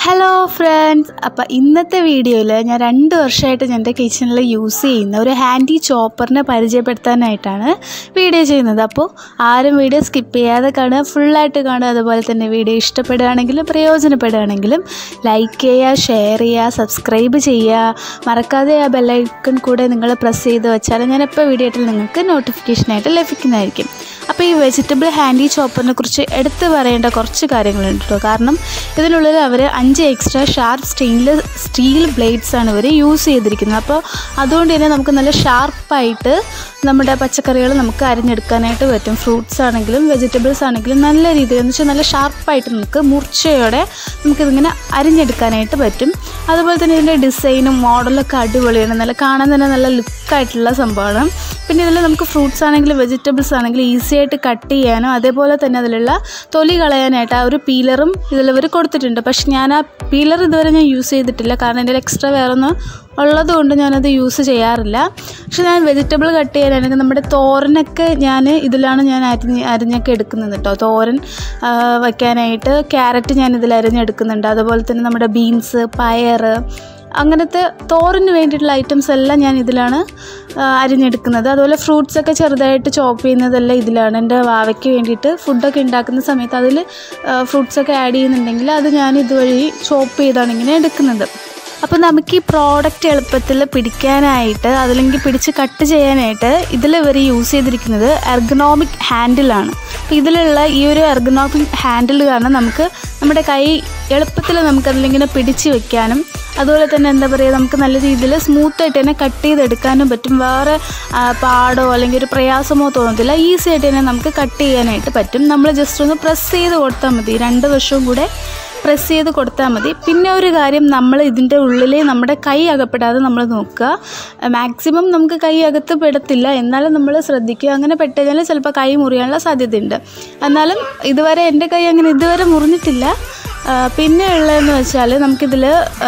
hello friends അപ്പോൾ ഇന്നത്തെ വീഡിയോയിൽ ഞാൻ രണ്ട് വർഷമായിട്ട് ഞാൻ എൻ്റെ കിച്ചണിൽ യൂസ് ചെയ്യുന്ന ഒരു ഹാൻഡി ചോപ്പറിനെ പരിചയപ്പെടുത്താനായിട്ടാണ് വീഡിയോ ചെയ്യുന്നത് അപ്പോൾ ആരും വീഡിയോ സ്കിപ്പ് ചെയ്യാതെ കാണുക ഫുള്ളായിട്ട് കാണുക അതുപോലെ തന്നെ വീഡിയോ ഇഷ്ടപ്പെടുകയാണെങ്കിലും പ്രയോജനപ്പെടുകയാണെങ്കിലും ലൈക്ക് ചെയ്യുക ഷെയർ ചെയ്യുക സബ്സ്ക്രൈബ് ചെയ്യുക മറക്കാതെ ആ ബെല്ലൈക്കൺ കൂടെ നിങ്ങൾ പ്രസ് ചെയ്ത് വെച്ചാൽ ഞാൻ എപ്പോൾ വീഡിയോ ഇട്ടാൽ നിങ്ങൾക്ക് നോട്ടിഫിക്കേഷനായിട്ട് ലഭിക്കുന്നതായിരിക്കും അപ്പോൾ ഈ വെജിറ്റബിൾ ഹാൻഡി ചോപ്പറിനെ കുറിച്ച് എടുത്തു പറയേണ്ട കുറച്ച് കാര്യങ്ങളുണ്ട് കേട്ടോ കാരണം ഇതിനുള്ളിൽ അവർ അഞ്ച് extra sharp stainless steel blades ആണ് ഇവർ യൂസ് ചെയ്തിരിക്കുന്നത് അപ്പോൾ അതുകൊണ്ട് തന്നെ നമുക്ക് നല്ല ഷാർപ്പായിട്ട് നമ്മുടെ പച്ചക്കറികൾ നമുക്ക് അരിഞ്ഞെടുക്കാനായിട്ട് പറ്റും ഫ്രൂട്ട്സ് ആണെങ്കിലും വെജിറ്റബിൾസ് ആണെങ്കിലും നല്ല രീതിയിൽ എന്ന് വെച്ചാൽ നല്ല ഷാർപ്പായിട്ട് നമുക്ക് മൂർച്ചയോടെ നമുക്കിതിങ്ങനെ അരിഞ്ഞെടുക്കാനായിട്ട് പറ്റും അതുപോലെ തന്നെ ഇതിൻ്റെ ഡിസൈനും മോഡലൊക്കെ അടിപൊളിയാണ് നല്ല കാണാൻ തന്നെ നല്ല ലുക്കായിട്ടുള്ള സംഭവമാണ് പിന്നെ ഇതിൽ നമുക്ക് ഫ്രൂട്ട്സ് ആണെങ്കിലും വെജിറ്റബിൾസ് ആണെങ്കിലും ഈസി ആയിട്ട് കട്ട് ചെയ്യാനും അതേപോലെ തന്നെ അതിലുള്ള തൊലി കളയാനായിട്ട് ആ ഒരു പീലറും ഇതിലവർ കൊടുത്തിട്ടുണ്ട് പക്ഷെ ഞാൻ ആ പീലർ ഇതുവരെ ഞാൻ യൂസ് ചെയ്തിട്ടില്ല കാരണം എൻ്റെ എക്സ്ട്രാ വേറൊന്നും ഉള്ളത് കൊണ്ട് ഞാനത് യൂസ് ചെയ്യാറില്ല പക്ഷെ ഞാൻ വെജിറ്റബിൾ കട്ട് ചെയ്യാനാണെങ്കിൽ നമ്മുടെ തോരനൊക്കെ ഞാൻ ഇതിലാണ് ഞാൻ അരിഞ്ഞ് അരിഞ്ഞൊക്കെ എടുക്കുന്നത് കേട്ടോ തോരൻ ആ, വയ്ക്കാനായിട്ട് ക്യാരറ്റ് ഞാൻ ഇതിൽ അരിഞ്ഞെടുക്കുന്നുണ്ട് അതുപോലെ തന്നെ നമ്മുടെ ബീൻസ് പയർ അങ്ങനത്തെ തോരന് വേണ്ടിയിട്ടുള്ള ഐറ്റംസ് എല്ലാം ഞാൻ ഇതിലാണ് ആ, അരിഞ്ഞെടുക്കുന്നത് അതുപോലെ ഫ്രൂട്ട്സ് ഒക്കെ ചെറുതായിട്ട് ചോപ്പ് ചെയ്യുന്നതെല്ലാം ഇതിലാണ് എൻ്റെ വാവയ്ക്ക് വേണ്ടിയിട്ട് ഫുഡൊക്കെ ഉണ്ടാക്കുന്ന സമയത്ത് അതിൽ ഫ്രൂട്ട്സ് ഒക്കെ ആഡ് ചെയ്യുന്നുണ്ടെങ്കിൽ അത് ഞാൻ ഇതുവഴി ചോപ്പ് ചെയ്താണ് ഇങ്ങനെ എടുക്കുന്നത് അപ്പോൾ നമുക്ക് ഈ പ്രോഡക്റ്റ് എളുപ്പത്തിൽ പിടിക്കാനായിട്ട് അതല്ലെങ്കിൽ പിടിച്ച് കട്ട് ചെയ്യാനായിട്ട് ഇതിൽ ഇവർ യൂസ് ചെയ്തിരിക്കുന്നത് എർഗണോമിക് ഹാൻഡിലാണ് അപ്പോൾ ഇതിലുള്ള ഈ ഒരു എർഗണോമിക് ഹാൻഡിൽ കാരണം നമുക്ക് നമ്മുടെ കൈ എളുപ്പത്തിൽ നമുക്ക് അതിലിങ്ങനെ പിടിച്ച് വെക്കാനും അതുപോലെ തന്നെ എന്താ പറയുക നമുക്ക് നല്ല രീതിയിൽ സ്മൂത്തായിട്ട് തന്നെ കട്ട് ചെയ്തെടുക്കാനും പറ്റും വേറെ ആ, പാടോ അല്ലെങ്കിൽ ഒരു പ്രയാസമോ തോന്നത്തില്ല ഈസി ആയിട്ട് തന്നെ നമുക്ക് കട്ട് ചെയ്യാനായിട്ട് പറ്റും നമ്മൾ ജസ്റ്റ് ഒന്ന് പ്രസ് ചെയ്ത് കൊടുത്താൽ മതി രണ്ട് വശവും കൂടെ പ്രസ് ചെയ്ത് കൊടുത്താൽ മതി പിന്നെ ഒരു കാര്യം നമ്മൾ ഇതിൻ്റെ ഉള്ളിൽ നമ്മുടെ കൈ അകപ്പെടാതെ നമ്മൾ നോക്കുക മാക്സിമം നമുക്ക് കൈ അകത്ത് പെടത്തില്ല എന്നാലും നമ്മൾ ശ്രദ്ധിക്കുക അങ്ങനെ പെട്ടുകഴിഞ്ഞാൽ ചിലപ്പോൾ കൈ മുറിയാനുള്ള സാധ്യതയുണ്ട് എന്നാലും ഇതുവരെ എൻ്റെ കൈ അങ്ങനെ ഇതുവരെ മുറിഞ്ഞിട്ടില്ല ആ, പിന്നെ ഉള്ളതെന്ന് വെച്ചാൽ നമുക്കിതിൽ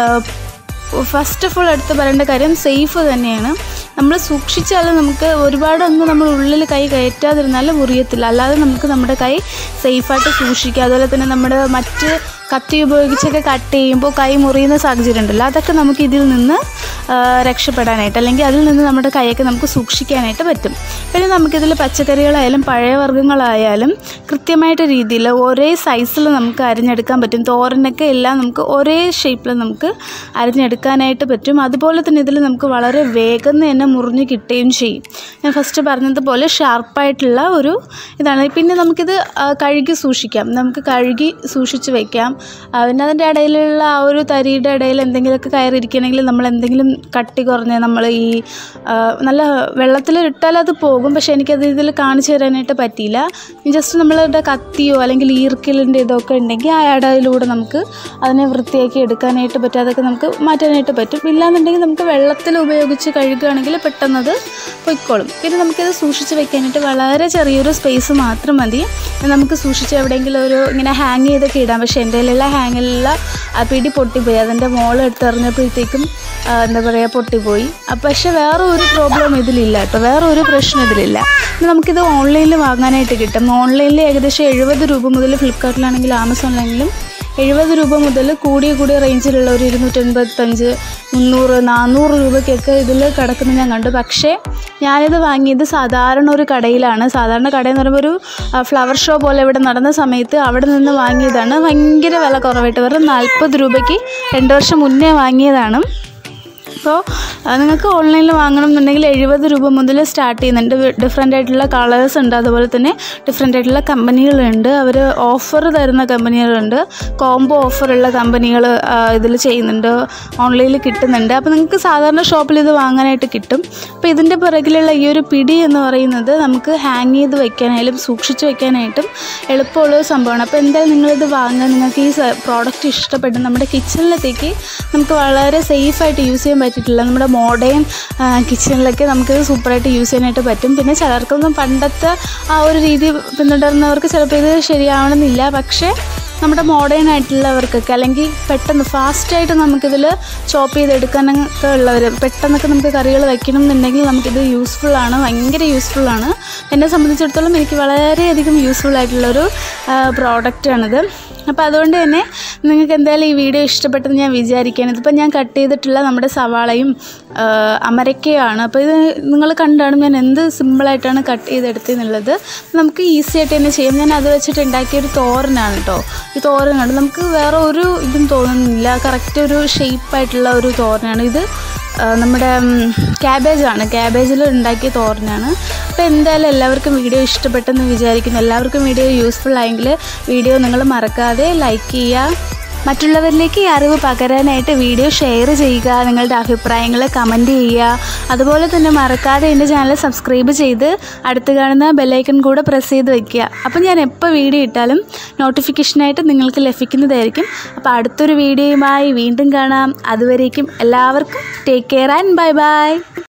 ഫസ്റ്റ് ഓഫ് ഓൾ എടുത്ത് പറയേണ്ട കാര്യം സേഫ് തന്നെയാണ് നമ്മൾ സൂക്ഷിച്ചാൽ നമുക്ക് ഒരുപാടൊന്നും നമ്മൾ ഉള്ളിൽ കൈ കയറ്റാതിരുന്നാൽ മുറിയത്തില്ല അല്ലാതെ നമുക്ക് നമ്മുടെ കൈ സേഫായിട്ട് സൂക്ഷിക്കുക അതുപോലെ തന്നെ നമ്മുടെ മറ്റ് കത്തി ഉപയോഗിച്ചൊക്കെ കട്ട് ചെയ്യുമ്പോൾ കൈ മുറിയുന്ന സാഹചര്യം ഉണ്ടല്ലോ അതൊക്കെ നമുക്ക് ഇതിൽ നിന്ന് ആ, രക്ഷപ്പെടാനായിട്ട് അല്ലെങ്കിൽ അതിൽ നിന്ന് നമ്മുടെ കൈയൊക്കെ നമുക്ക് സൂക്ഷിക്കാനായിട്ട് പറ്റും പിന്നെ നമുക്കിതിൽ പച്ചക്കറികളായാലും പഴയ വർഗ്ഗങ്ങളായാലും കൃത്യമായിട്ട് രീതിയിൽ ഒരേ സൈസിൽ നമുക്ക് അരിഞ്ഞെടുക്കാൻ പറ്റും തോരനൊക്കെ എല്ലാം നമുക്ക് ഒരേ ഷേപ്പിൽ നമുക്ക് അരിഞ്ഞെടുക്കാനായിട്ട് പറ്റും അതുപോലെ തന്നെ ഇതിൽ നമുക്ക് വളരെ വേഗം തന്നെ മുറിഞ്ഞ് കിട്ടുകയും ചെയ്യും ഞാൻ ഫസ്റ്റ് പറഞ്ഞതുപോലെ ഷാർപ്പായിട്ടുള്ള ഒരു ഇതാണ് പിന്നെ നമുക്കിത് ആ, കഴുകി സൂക്ഷിക്കാം നമുക്ക് കഴുകി സൂക്ഷിച്ച് വെക്കാം ആ, പിന്നെ അതിൻ്റെ ഇടയിലുള്ള ആ ഒരു തരിയുടെ ഇടയിൽ എന്തെങ്കിലുമൊക്കെ കയറിയിരിക്കണമെങ്കിൽ നമ്മൾ എന്തെങ്കിലും കട്ടി കുറഞ്ഞ് നമ്മൾ ഈ ആ, നല്ല വെള്ളത്തിൽ ഇട്ടാൽ അത് പോകും പക്ഷേ എനിക്കത് ഇതിൽ കാണിച്ചു തരാനായിട്ട് പറ്റിയില്ല ജസ്റ്റ് നമ്മളുടെ കത്തിയോ അല്ലെങ്കിൽ ഈർക്കിലിൻ്റെ ഇതൊക്കെ ഉണ്ടെങ്കിൽ ആ ഇടയിലൂടെ നമുക്ക് അതിനെ വൃത്തിയാക്കി എടുക്കാനായിട്ട് പറ്റും അതൊക്കെ നമുക്ക് മാറ്റാനായിട്ട് പറ്റും ഇല്ലാന്നുണ്ടെങ്കിൽ നമുക്ക് വെള്ളത്തിൽ ഉപയോഗിച്ച് കഴുകുകയാണെങ്കിൽ പെട്ടെന്നത് പൊയ്ക്കോളും പിന്നെ നമുക്കിത് സൂക്ഷിച്ച് വെക്കാനായിട്ട് വളരെ ചെറിയൊരു സ്പേസ് മാത്രം മതി നമുക്ക് സൂക്ഷിച്ച് എവിടെയെങ്കിലും ഒരു ഇങ്ങനെ ഹാങ് ചെയ്തൊക്കെ ഇടാം പക്ഷേ എൻ്റെ കയ്യിലുള്ള ഹാങ്ങിലുള്ള ആ പിടി പൊട്ടിപ്പോയി അതിൻ്റെ മോള് എടുത്തെറിഞ്ഞപ്പോഴത്തേക്കും ആ, എന്താ പറയുക പൊട്ടിപ്പോയി അപ്പം പക്ഷേ വേറെ ഒരു പ്രോബ്ലം ഇതിലില്ല കേട്ടോ വേറെ ഒരു പ്രശ്നം ഇതിലില്ല പിന്നെ നമുക്കിത് ഓൺലൈനിൽ വാങ്ങാനായിട്ട് കിട്ടും ഓൺലൈനിൽ ഏകദേശം എഴുപത് രൂപ മുതൽ ഫ്ലിപ്കാർട്ടിലാണെങ്കിലും ആമസോണിലാണെങ്കിലും എഴുപത് രൂപ മുതൽ കൂടിയ കൂടിയ റേഞ്ചിലുള്ള ഒരു ഇരുന്നൂറ്റൻപത്തഞ്ച് മുന്നൂറ് നാനൂറ് രൂപയ്ക്കൊക്കെ ഇതിൽ കിടക്കുന്നത് ഞാൻ കണ്ടു പക്ഷേ ഞാനിത് വാങ്ങിയത് സാധാരണ ഒരു കടയിലാണ് സാധാരണ കടയെന്ന് പറയുമ്പോൾ ഒരു ഫ്ലവർ ഷോ പോലെ ഇവിടെ നടന്ന സമയത്ത് അവിടെ നിന്ന് വാങ്ങിയതാണ് ഭയങ്കര വില കുറവായിട്ട് വെറും നാൽപ്പത് രൂപയ്ക്ക് രണ്ട് വർഷം മുന്നേ വാങ്ങിയതാണ് അപ്പോൾ നിങ്ങൾക്ക് ഓൺലൈനിൽ വാങ്ങണം എന്നുണ്ടെങ്കിൽ എഴുപത് രൂപ മുതൽ സ്റ്റാർട്ട് ചെയ്യുന്നുണ്ട് ഡിഫറെൻ്റ് ആയിട്ടുള്ള കളേഴ്സ് ഉണ്ട് അതുപോലെ തന്നെ ഡിഫറെൻ്റ് ആയിട്ടുള്ള കമ്പനികളുണ്ട് അവർ ഓഫർ തരുന്ന കമ്പനികളുണ്ട് കോംബോ ഓഫറുള്ള കമ്പനികൾ ഇതിൽ ചെയ്യുന്നുണ്ട് ഓൺലൈനിൽ കിട്ടുന്നുണ്ട് അപ്പോൾ നിങ്ങൾക്ക് സാധാരണ ഷോപ്പിൽ ഇത് വാങ്ങാനായിട്ട് കിട്ടും അപ്പോൾ ഇതിൻ്റെ പിറകിലുള്ള ഈ ഒരു പിടി എന്ന് പറയുന്നത് നമുക്ക് ഹാങ് ചെയ്ത് വെക്കാനായാലും സൂക്ഷിച്ച് വെക്കാനായിട്ടും എളുപ്പമുള്ള ഒരു സംഭവമാണ് അപ്പോൾ എന്തായാലും നിങ്ങളിത് വാങ്ങുക നിങ്ങൾക്ക് ഈ പ്രോഡക്റ്റ് ഇഷ്ടപ്പെട്ട് നമ്മുടെ കിച്ചണിലത്തേക്ക് നമുക്ക് വളരെ സേഫായിട്ട് യൂസ് ചെയ്യാൻ പറ്റിയിട്ടില്ല നമ്മുടെ മോഡേൺ കിച്ചണിലൊക്കെ നമുക്കിത് സൂപ്പറായിട്ട് യൂസ് ചെയ്യാനായിട്ട് പറ്റും പിന്നെ ചിലർക്കൊന്നും പണ്ടത്തെ ആ ഒരു രീതി പിന്തുടർന്നവർക്ക് ചിലപ്പോൾ ഇത് ശരിയാവണമെന്നില്ല പക്ഷേ നമ്മുടെ മോഡേൺ ആയിട്ടുള്ളവർക്കൊക്കെ അല്ലെങ്കിൽ പെട്ടെന്ന് ഫാസ്റ്റായിട്ട് നമുക്കിതിൽ ചോപ്പ് ചെയ്തെടുക്കാനൊക്കെ ഉള്ളവർ പെട്ടെന്നൊക്കെ നമുക്ക് കറികൾ വെക്കണം എന്നുണ്ടെങ്കിൽ നമുക്കിത് യൂസ്ഫുള്ളാണ് ഭയങ്കര യൂസ്ഫുള്ളാണ് എന്നെ സംബന്ധിച്ചിടത്തോളം എനിക്ക് വളരെയധികം യൂസ്ഫുൾ ആയിട്ടുള്ളൊരു പ്രോഡക്റ്റാണിത് അപ്പോൾ അതുകൊണ്ട് തന്നെ നിങ്ങൾക്ക് എന്തായാലും ഈ വീഡിയോ ഇഷ്ടപ്പെട്ടെന്ന് ഞാൻ വിചാരിക്കുകയാണ് ഇതിപ്പോൾ ഞാൻ കട്ട് ചെയ്തിട്ടുള്ള നമ്മുടെ സവാളയും ആ, അമരക്കയാണ് അപ്പോൾ ഇത് നിങ്ങൾ കണ്ടാണ് ഞാൻ എന്ത് സിമ്പിളായിട്ടാണ് കട്ട് ചെയ്തെടുത്തെന്നുള്ളത് നമുക്ക് ഈസി ആയിട്ട് തന്നെ ചെയ്യാം ഞാൻ അത് വെച്ചിട്ട് ഉണ്ടാക്കിയ ഒരു തോരനാണ് കേട്ടോ ഈ തോരൻ കണ്ട് നമുക്ക് വേറെ ഒരു ഇതും തോന്നുന്നില്ല കറക്റ്റ് ഒരു ഷേപ്പായിട്ടുള്ള ഒരു തോരനാണ് ഇത് ആ, നമ്മുടെ ക്യാബേജാണ് ക്യാബേജിൽ ഉണ്ടാക്കിയ തോരനാണ് അപ്പോൾ എന്തായാലും എല്ലാവർക്കും വീഡിയോ ഇഷ്ടപ്പെട്ടെന്ന് വിചാരിക്കുന്നു എല്ലാവർക്കും വീഡിയോ യൂസ്ഫുൾ ആയെങ്കിൽ വീഡിയോ നിങ്ങൾ മറക്കാതെ ലൈക്ക് ചെയ്യുക മറ്റുള്ളവരിലേക്ക് ഈ അറിവ് പകരാനായിട്ട് വീഡിയോ ഷെയർ ചെയ്യുക നിങ്ങളുടെ അഭിപ്രായങ്ങൾ കമൻറ്റ് ചെയ്യുക അതുപോലെ തന്നെ മറക്കാതെ എൻ്റെ ചാനൽ സബ്സ്ക്രൈബ് ചെയ്ത് അടുത്ത് കാണുന്ന ബെല്ലൈക്കൺ കൂടെ പ്രസ് ചെയ്ത് വെക്കുക അപ്പോൾ ഞാൻ എപ്പോൾ വീഡിയോ ഇട്ടാലും നോട്ടിഫിക്കേഷനായിട്ട് നിങ്ങൾക്ക് ലഭിക്കുന്നതായിരിക്കും അപ്പോൾ അടുത്തൊരു വീഡിയോയുമായി വീണ്ടും കാണാം അതുവരേക്കും എല്ലാവർക്കും take care and bye by